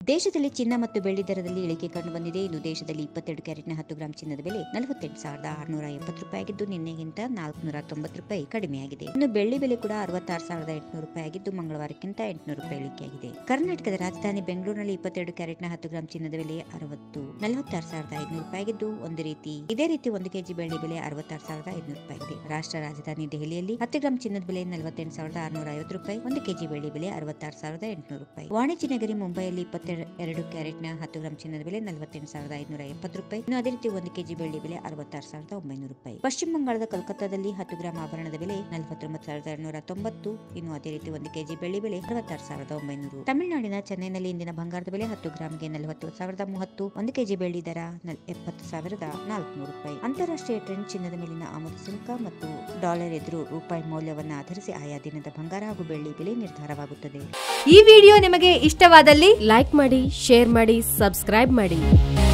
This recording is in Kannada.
ದೇಶದಲ್ಲಿ ಚಿನ್ನ ಮತ್ತು ಬೆಳ್ಳಿ ದರದಲ್ಲಿ ಇಳಿಕೆ ಕಂಡು ಬಂದಿದೆ ಇನ್ನು ದೇಶದಲ್ಲಿ ಇಪ್ಪತ್ತೆರಡು ಕ್ಯಾರೆಟ್ನ ಹತ್ತು ಗ್ರಾಂ ಚಿನ್ನದ ಬೆಲೆ ನಲವತ್ತೆಂಟು ಸಾವಿರದ ಆರುನೂರ ಎಪ್ಪತ್ತು ರೂಪಾಯಿ ಆಗಿದ್ದು ನಿನ್ನೆಗಿಂತ ನಾಲ್ಕುನೂರ ತೊಂಬತ್ತು ರೂಪಾಯಿ ಕಡಿಮೆಯಾಗಿದೆ ಇನ್ನು ಬೆಳ್ಳಿ ಬೆಲೆ ಕೂಡ ಅರವತ್ತಾರು ಸಾವಿರದ ಎಂಟುನೂರು ರೂಪಾಯಿ ಆಗಿದ್ದು ಮಂಗಳವಾರಕ್ಕಿಂತ ಎಂಟುನೂರು ರೂಪಾಯಿ ಇಳಿಕೆಯಾಗಿದೆ ಕರ್ನಾಟಕದ ರಾಜಧಾನಿ ಬೆಂಗಳೂರಿನಲ್ಲಿ ಇಪ್ಪತ್ತೆರಡು ಕ್ಯಾರೆಟ್ನ ಹತ್ತು ಗ್ರಾಂ ಚಿನ್ನದ ಬೆಲೆ ಅರವತ್ತು ನಲವತ್ತಾರು ಸಾವಿರದ ಐದುನೂರು ರೂಪಾಯಿ ಆಗಿದ್ದು ಒಂದು ರೀತಿ ಇದೇ ರೀತಿ ಒಂದು ಕೆಜಿ ಬೆಳ್ಳಿ ಬೆಲೆ ಅರವತ್ತಾರು ಸಾವಿರದ ಐದುನೂರು ರೂಪಾಯಿ ಇದೆ ರಾಷ್ಟ್ರ ರಾಜಧಾನಿ ದೆಹಲಿಯಲ್ಲಿ ಹತ್ತು ಗ್ರಾಂ ಚಿನ್ನದ ಬೆಲೆ ನಲವತ್ತೆಂಟು ಸಾವಿರದ ಆರುನೂರ ಐವತ್ತು ರೂಪಾಯಿ ಒಂದು ಕೆಜಿ ಬೆಳ್ಳಿ ಬೆಲೆ ಅರವತ್ತಾರು ಸಾವಿರದ ಎಂಟುನೂರು ರೂಪಾಯಿ ವಾಣಿಜ್ಯ ನಗರಿ ಮುಂಬೈಯಲ್ಲಿ ಇಪ್ಪತ್ತೆರಡು ಕ್ಯಾರೆಟ್ನ ಹತ್ತು ಗ್ರಾಂ ಚಿನ್ನದ ಬೆಲೆ ನಲವತ್ತೆಂಟು ಸಾವಿರದ ಐದುನೂರ ಎಪ್ಪತ್ತು ರೂಪಾಯಿ ಇನ್ನು ಅದೇ ರೀತಿ ಒಂದು ಕೆಜಿ ಬೆಳ್ಳಿ ಬೆಲೆ ಅರವತ್ತಾರು ಸಾವಿರದ ಒಂಬೈನೂರು ರೂಪಾಯಿ ಪಶ್ಚಿಮ ಬಂಗಾಳದ ಕೋಲ್ಕತ್ತಾದಲ್ಲಿ ಹತ್ತು ಗ್ರಾಂ ಆಭರಣದ ಬೆಲೆ ನಲವತ್ತೊಂಬತ್ತು ಸಾವಿರದ ಎರಡ್ನೂರ ತೊಂಬತ್ತು ಇನ್ನು ಅದೇ ರೀತಿ ಒಂದು ಕೆಜಿ ಬೆಳ್ಳಿ ಬೆಲೆ ಅರವತ್ತಾರು ಸಾವಿರದ ಒಂಬೈನೂರು ತಮಿಳುನಾಡಿನ ಚೆನ್ನೈನಲ್ಲಿ ಇಂದಿನ ಬಂಗಾರದ ಬೆಲೆ ಹತ್ತು ಗ್ರಾಂಗೆ ನಲವತ್ತು ಸಾವಿರದ ಮೂವತ್ತು ಒಂದು ಕೆಜಿ ಬೆಳ್ಳಿ ದರ ನಲ್- ಎಪ್ಪತ್ತು ಸಾವಿರದ ನಾಲ್ಕುನೂರು ರೂಪಾಯಿ ಅಂತಾರಾಷ್ಟ್ರೀಯ ಟ್ರೆಂಡ್ ಚಿನ್ನದ ಮೇಲಿನ ಆಮದು ಸುಂಕ ಮತ್ತು ಡಾಲರ್ ಎದುರು ರೂಪಾಯಿ ಮೌಲ್ಯವನ್ನು ಆಧರಿಸಿ ಆಯಾ ದಿನದ ಬಂಗಾರ ಹಾಗೂ ಬೆಳ್ಳಿ ಬೆಲೆ ನಿರ್ಧಾರವಾಗುತ್ತದೆ ಈ ವಿಡಿಯೋ ನಿಮಗೆ ಇಷ್ಟವಾದಲ್ಲಿ ಲೈಕ್ ಮಾಡಿ ಶೇರ್ ಮಾಡಿ ಸಬ್ಸ್ಕ್ರೈಬ್ ಮಾಡಿ